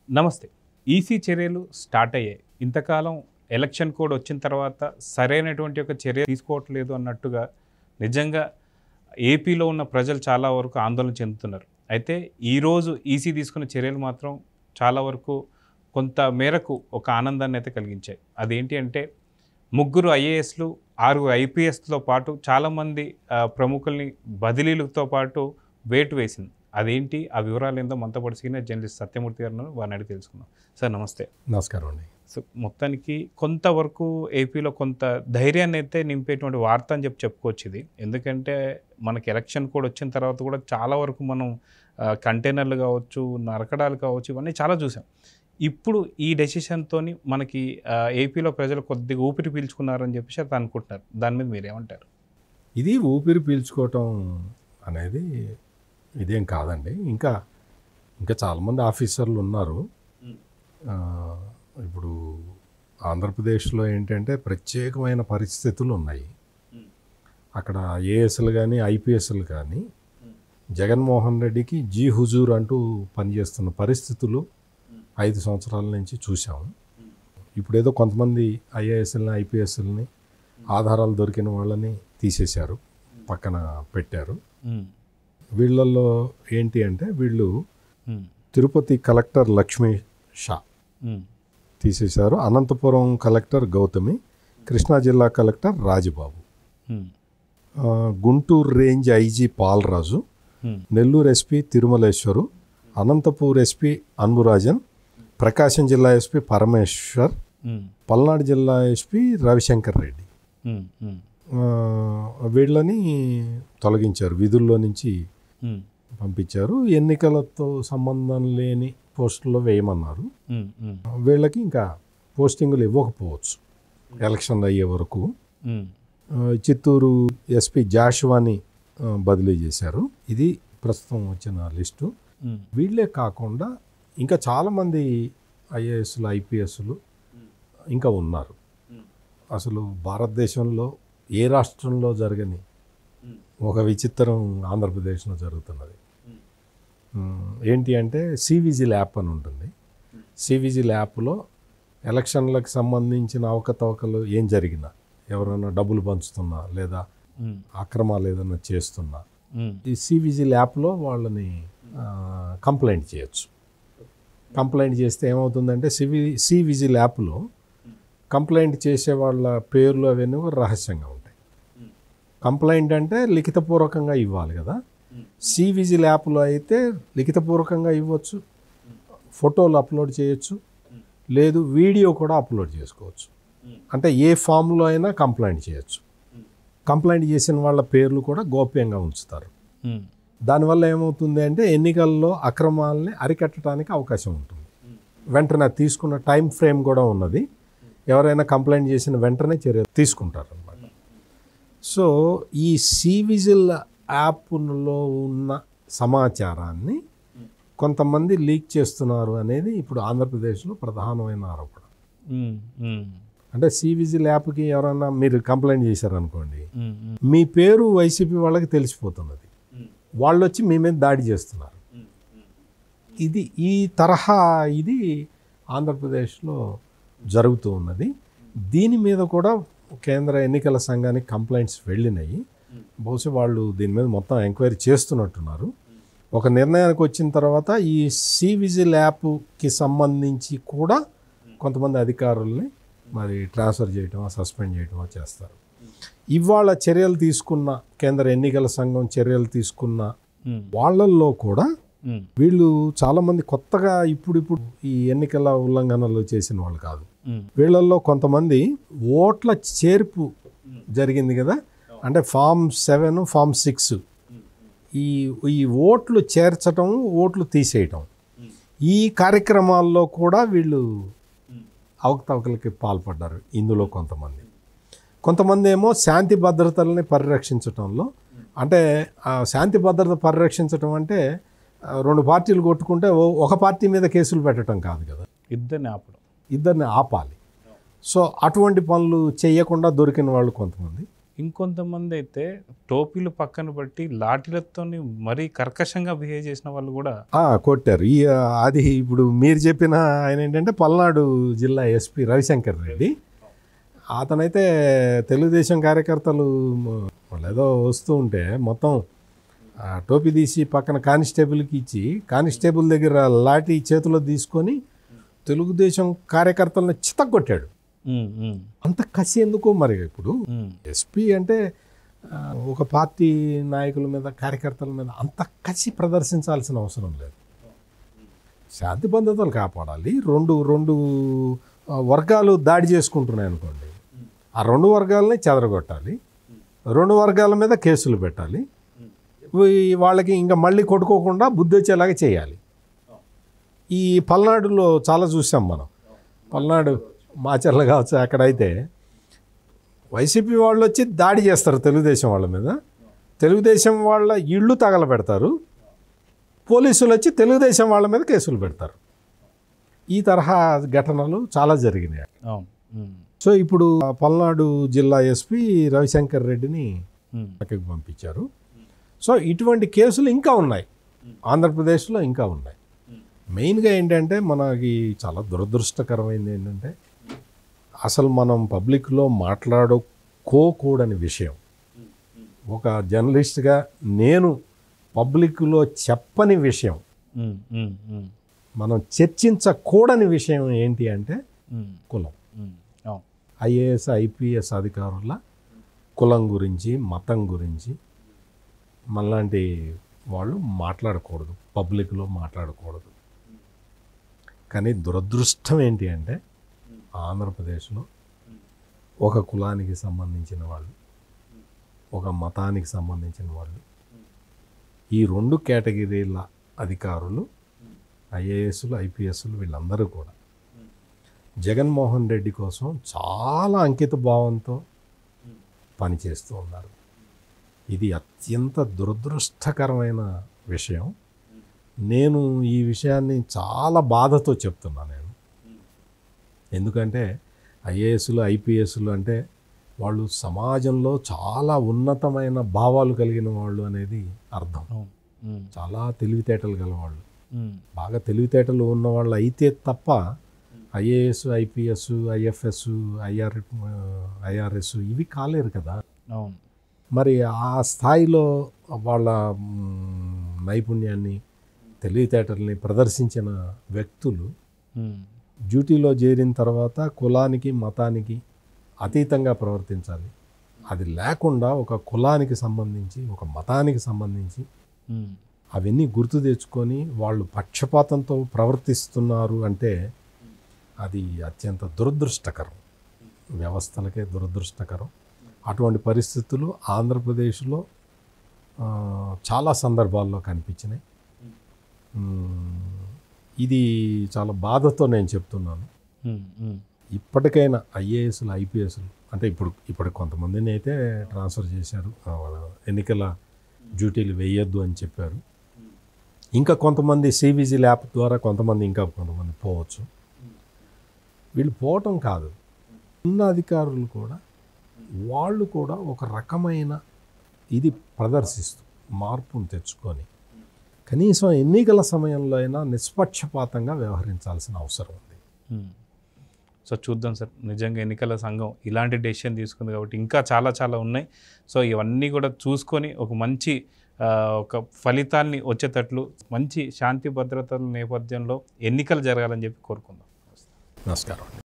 నమస్తే ఈసీ చర్యలు స్టార్ట్ అయ్యాయి ఇంతకాలం ఎలక్షన్ కోడ్ వచ్చిన తర్వాత సరైనటువంటి ఒక చర్య తీసుకోవట్లేదు అన్నట్టుగా నిజంగా ఏపీలో ఉన్న ప్రజలు చాలా వరకు ఆందోళన చెందుతున్నారు అయితే ఈరోజు ఈసీ తీసుకున్న చర్యలు మాత్రం చాలా వరకు కొంత మేరకు ఒక ఆనందాన్ని అయితే కలిగించాయి అదేంటి అంటే ముగ్గురు ఐఏఎస్లు ఆరుగురు ఐపీఎస్తో పాటు చాలామంది ఆ, ప్రముఖుల్ని బదిలీలతో పాటు వేటు వేసింది అదేంటి ఆ వివరాలు ఏందో మనతో పాటు సీనియర్ జర్నలిస్ట్ సత్యమూర్తి గారు ఉన్నారు. వారిని అడిగి తెలుసుకుందాం సార్ నమస్తే నమస్కారం అండి సో మొత్తానికి కొంతవరకు ఏపీలో కొంత ధైర్యాన్ని అయితే నింపేటువంటి వార్త అని చెప్పి చెప్పుకోవచ్చు ఇది ఎందుకంటే మనకి ఎలక్షన్ కూడా వచ్చిన తర్వాత కూడా చాలా వరకు మనం ఆ, కంటైనర్లు కావచ్చు నరకడాలు కావచ్చు ఇవన్నీ చాలా చూసాం ఇప్పుడు ఈ డెసిషన్తో మనకి ఆ, ఏపీలో ప్రజలు కొద్దిగా ఊపిరి పీల్చుకున్నారని చెప్పేసి అది అనుకుంటున్నారు దాని మీద మీరు ఏమంటారు ఇది ఊపిరి పీల్చుకోవటం అనేది ఇదేం కాదండి ఇంకా ఇంకా చాలామంది ఆఫీసర్లు ఉన్నారు ఆ, ఇప్పుడు ఆంధ్రప్రదేశ్లో ఏంటంటే ప్రత్యేకమైన పరిస్థితులు ఉన్నాయి అక్కడ ఏఎస్లు కానీ ఐపీఎస్లు కానీ జగన్మోహన్ రెడ్డికి జీ హుజూర్ అంటూ పనిచేస్తున్న పరిస్థితులు ఐదు సంవత్సరాల నుంచి చూసాము ఇప్పుడు ఏదో కొంతమంది ఐఏఎస్ఎల్ని ఐపీఎస్ఎల్ని ఆధారాలు దొరికిన వాళ్ళని తీసేశారు పక్కన పెట్టారు ఉమ్, వీళ్ళల్లో ఏంటి అంటే వీళ్ళు ఉమ్, తిరుపతి కలెక్టర్ లక్ష్మీ షా ఉమ్, తీసేశారు అనంతపురం కలెక్టర్ గౌతమి కృష్ణా జిల్లా కలెక్టర్ రాజబాబు ఉమ్, ఆ, గుంటూరు రేంజ్ ఐజీ పాలరాజు ఉమ్, నెల్లూరు ఎస్పీ తిరుమలేశ్వరు అనంతపూర్ ఎస్పీ అన్బురాజన్ ప్రకాశం జిల్లా ఎస్పీ పరమేశ్వర్ ఉమ్, పల్నాడు జిల్లా ఎస్పీ రవిశంకర్ రెడ్డి ఉమ్, ఉమ్, ఆ, వీళ్ళని తొలగించారు విధుల్లో నుంచి ఉమ్, పంపించారు ఎన్నికలతో సంబంధం లేని పోస్టుల్లో వేయమన్నారు ఉమ్, ఉమ్, వీళ్ళకి ఇంకా పోస్టింగులు ఇవ్వకపోవచ్చు ఎలక్షన్లు అయ్యే వరకు ఉమ్, ఆ, చిత్తూరు ఎస్పీ జాషువాని ఆ, బదిలీ చేశారు ఇది ప్రస్తుతం వచ్చిన లిస్టు ఉమ్, వీళ్ళే కాకుండా ఇంకా చాలామంది ఐఏఎస్లు ఐపీఎస్లు ఇంకా ఉన్నారు అసలు భారతదేశంలో ఏ రాష్ట్రంలో జరగని ఒక విచిత్రం ఆంధ్రప్రదేశ్లో జరుగుతున్నది ఉమ్, ఏంటి అంటే సివిజిల్ యాప్ అని ఉంటుంది సివిజిల్ యాప్లో ఎలక్షన్లకు సంబంధించిన అవకతవకలు ఏం జరిగినా ఎవరైనా డబ్బులు పంచుతున్నా లేదా ఉమ్, అక్రమాలు ఏదైనా చేస్తున్నా ఉమ్, ఈ సివిజిల్ యాప్లో వాళ్ళని ఆ, కంప్లైంట్ చేయొచ్చు కంప్లైంట్ చేస్తే ఏమవుతుందంటే సివి సి విజిల్ యాప్లో కంప్లైంట్ చేసే వాళ్ళ పేర్లు అవన్నీ కూడా రహస్యంగా ఉంటాయి కంప్లైంట్ అంటే లిఖితపూర్వకంగా ఇవ్వాలి కదా సి విజిల్ యాప్లో అయితే లిఖితపూర్వకంగా ఇవ్వచ్చు ఫోటోలు అప్లోడ్ చేయొచ్చు లేదు వీడియో కూడా అప్లోడ్ చేసుకోవచ్చు అంటే ఏ ఫామ్లో అయినా కంప్లైంట్ చేయొచ్చు కంప్లైంట్ చేసిన వాళ్ళ పేర్లు కూడా గోప్యంగా ఉంచుతారు ఉమ్, దానివల్ల ఏమవుతుంది అంటే ఎన్నికల్లో అక్రమాలని అరికట్టడానికి అవకాశం ఉంటుంది వెంటనే తీసుకున్న టైం ఫ్రేమ్ కూడా ఉన్నది ఎవరైనా కంప్లైంట్ చేసిన వెంటనే చర్య తీసుకుంటారు అనమాట సో ఈ సివిజిల్ యాప్లో ఉన్న సమాచారాన్ని కొంతమంది లీక్ చేస్తున్నారు అనేది ఇప్పుడు ఆంధ్రప్రదేశ్లో ప్రధానమైన ఆరోపణ ఉమ్, ఉమ్, అంటే సివిజిల్ యాప్కి ఎవరైనా మీరు కంప్లైంట్ చేశారనుకోండి ఉమ్, ఉమ్, మీ పేరు వైసీపీ వాళ్ళకి తెలిసిపోతున్నది వాళ్ళు వచ్చి మీ మీద దాడి చేస్తున్నారు ఇది ఈ తరహా ఇది ఆంధ్రప్రదేశ్లో జరుగుతూ ఉన్నది దీని మీద కూడా కేంద్ర ఎన్నికల సంఘానికి కంప్లైంట్స్ వెళ్ళినాయి బహుశా వాళ్ళు దీని మీద మొత్తం ఎంక్వైరీ చేస్తున్నట్టున్నారు ఒక నిర్ణయానికి వచ్చిన తర్వాత ఈ సి విజిల్ యాప్కి సంబంధించి కూడా కొంతమంది అధికారుల్ని మరి ట్రాన్స్ఫర్ చేయటమో సస్పెండ్ చేయటమో చేస్తారు ఇవాళ చర్యలు తీసుకున్న కేంద్ర ఎన్నికల సంఘం చర్యలు తీసుకున్న ఉమ్, వాళ్ళల్లో కూడా ఉమ్, వీళ్ళు చాలామంది కొత్తగా ఇప్పుడిప్పుడు ఈ ఎన్నికల ఉల్లంఘనలు చేసిన వాళ్ళు కాదు ఉమ్, వీళ్ళల్లో కొంతమంది ఓట్ల చేర్పు జరిగింది కదా అంటే ఫామ్ సెవెన్ ఫామ్ సిక్స్ ఈ ఈ ఓట్లు చేర్చటం ఓట్లు తీసేయటం ఈ కార్యక్రమాల్లో కూడా వీళ్ళు అవకతవకలకి పాల్పడ్డారు ఇందులో కొంతమంది కొంతమంది ఏమో శాంతి భద్రతల్ని పరిరక్షించటంలో అంటే ఆ శాంతి భద్రత పరిరక్షించటం అంటే ఆ, రెండు పార్టీలు కొట్టుకుంటే ఓ- ఒక పార్టీ మీద కేసులు పెట్టడం కాదు కదా ఇద్దరిని ఆపడం ఇద్దరిని ఆపాలి సో అటువంటి పనులు చేయకుండా దొరికిన వాళ్ళు కొంతమంది ఇంకొంతమంది అయితే టోపీలు పక్కన బట్టి లాఠీలతో మరీ కర్కశంగా బిహేవ్ చేసిన వాళ్ళు కూడా ఆ, కొట్టారు ఈ ఆ, అది ఇప్పుడు మీరు చెప్పిన ఆయన ఏంటంటే పల్నాడు జిల్లా ఎస్పీ రవిశంకర్ రెడ్డి అతనైతే తెలుగుదేశం కార్యకర్తలు మ- వాళ్ళు ఏదో వస్తూ ఉంటే మొత్తం ఆ, టోపీ తీసి పక్కన కానిస్టేబుల్కి ఇచ్చి కానిస్టేబుల్ దగ్గర లాఠీ చేతిలో తీసుకొని తెలుగుదేశం కార్యకర్తలను చితగొట్టాడు ఉమ్, ఉమ్, అంత కసి ఎందుకో మరి ఇప్పుడు ఉమ్, ఎస్పీ అంటే ఆ, ఒక పార్టీ నాయకుల మీద కార్యకర్తల మీద అంత కసి ప్రదర్శించాల్సిన అవసరం లేదు శాంతి భద్రతలు కాపాడాలి రెండు రెండు ఆ, వర్గాలు దాడి చేసుకుంటున్నాయి అనుకోండి ఆ రెండు వర్గాలని చెదరగొట్టాలి రెండు వర్గాల మీద కేసులు పెట్టాలి వీ- వాళ్ళకి ఇంకా మళ్ళీ కొట్టుకోకుండా బుద్ధి వచ్చేలాగా చేయాలి ఈ పల్నాడులో చాలా చూసాం మనం పల్నాడు మాచర్ల కావచ్చు అక్కడైతే వైసీపీ వాళ్ళు వచ్చి దాడి చేస్తారు తెలుగుదేశం వాళ్ళ మీద తెలుగుదేశం వాళ్ళ ఇళ్ళు తగలబెడతారు పోలీసులు వచ్చి తెలుగుదేశం వాళ్ళ మీద కేసులు పెడతారు ఈ తరహా ఘటనలు చాలా జరిగినాయి అవును ఉమ్, సో ఇప్పుడు ఆ పల్నాడు జిల్లా ఎస్పీ రవిశంకర్ రెడ్డిని ఉమ్, పక్కకి పంపించారు సో ఇటువంటి కేసులు ఇంకా ఉన్నాయి ఆంధ్రప్రదేశ్లో ఇంకా ఉన్నాయి మెయిన్గా ఏంటంటే మనకి చాలా దురదృష్టకరమైంది ఏంటంటే అసలు మనం పబ్లిక్లో మాట్లాడుకోకూడని విషయం ఒక జర్నలిస్ట్గా నేను పబ్లిక్లో చెప్పని విషయం ఉమ్, ఉమ్, ఉమ్, మనం చర్చించకూడని విషయం ఏంటి అంటే ఉమ్, కులం ఉమ్, అవును ఐఏఎస్ ఐపీఎస్ అధికారుల కులం గురించి మతం గురించి మనలాంటి వాళ్ళు మాట్లాడకూడదు పబ్లిక్లో మాట్లాడకూడదు కానీ దురదృష్టం ఏంటి అంటే ఆంధ్రప్రదేశ్లో ఒక కులానికి సంబంధించిన వాళ్ళు ఒక మతానికి సంబంధించిన వాళ్ళు ఈ రెండు కేటగిరీల అధికారులు ఐఏఎస్లు ఐపీఎస్లు వీళ్ళందరూ కూడా జగన్మోహన్ రెడ్డి కోసం చాలా అంకిత భావంతో పనిచేస్తూ ఉన్నారు ఇది అత్యంత దురదృష్టకరమైన విషయం నేను ఈ విషయాన్ని చాలా బాధతో చెప్తున్నా నేను ఎందుకంటే ఐఏఎస్లు ఐపీఎస్లు అంటే వాళ్ళు సమాజంలో చాలా ఉన్నతమైన భావాలు కలిగిన వాళ్ళు అనేది అర్థం అవును ఉమ్, చాలా తెలివితేటలు గల వాళ్ళు ఉమ్, బాగా తెలివితేటలు ఉన్న వాళ్ళు అయితే తప్ప IAS IPS IFS IR IRS ఇవి కాలేరు కదా అవును మరి ఆ స్థాయిలో వాళ్ళ మ్, నైపుణ్యాన్ని తెలివితేటల్ని ప్రదర్శించిన వ్యక్తులు ఉమ్, డ్యూటీలో చేరిన తర్వాత కులానికి మతానికి అతీతంగా ప్రవర్తించాలి అది లేకుండా ఒక కులానికి సంబంధించి ఒక మతానికి సంబంధించి ఉమ్, అవన్నీ గుర్తు తెచ్చుకొని వాళ్ళు పక్షపాతంతో ప్రవర్తిస్తున్నారు అంటే అది అత్యంత దురదృష్టకరం వ్యవస్థలకే దురదృష్టకరం అటువంటి పరిస్థితులు ఆంధ్రప్రదేశ్లో ఆ, చాలా సందర్భాల్లో కనిపించినాయి మ్, ఇది చాలా బాధతో నేను చెప్తున్నాను ఉమ్, ఉమ్, ఇప్పటికైనా ఐఏఎస్లు ఐపీఎస్లు అంటే ఇప్పుడు ఇప్పుడు కొంతమందిని అయితే ట్రాన్స్ఫర్ చేశారు ఆ, వాళ్ళ ఎన్నికల డ్యూటీలు వేయొద్దు అని చెప్పారు ఇంకా కొంతమంది సివిజీ ల్యాప్ ద్వారా కొంతమంది ఇంకా కొంతమంది పోవచ్చు వీళ్ళు పోవటం కాదు ఉన్న అధికారులు కూడా వాళ్ళు కూడా ఒక రకమైన ఇది ప్రదర్శిస్తూ మార్పును తెచ్చుకొని కనీసం ఎన్నికల సమయంలో అయినా నిష్పక్షపాతంగా వ్యవహరించాల్సిన అవసరం ఉంది ఉమ్. సో చూద్దాం సార్ నిజంగా ఎన్నికల సంఘం ఇలాంటి డెసిషన్ తీసుకుంది కాబట్టి ఇంకా చాలా చాలా ఉన్నాయి సో ఇవన్నీ కూడా చూసుకొని ఒక మంచి ఆ, ఒక ఫలితాన్ని వచ్చేటట్లు మంచి శాంతి భద్రతల నేపథ్యంలో ఎన్నికలు జరగాలని చెప్పి కోరుకుందాం నమస్కారం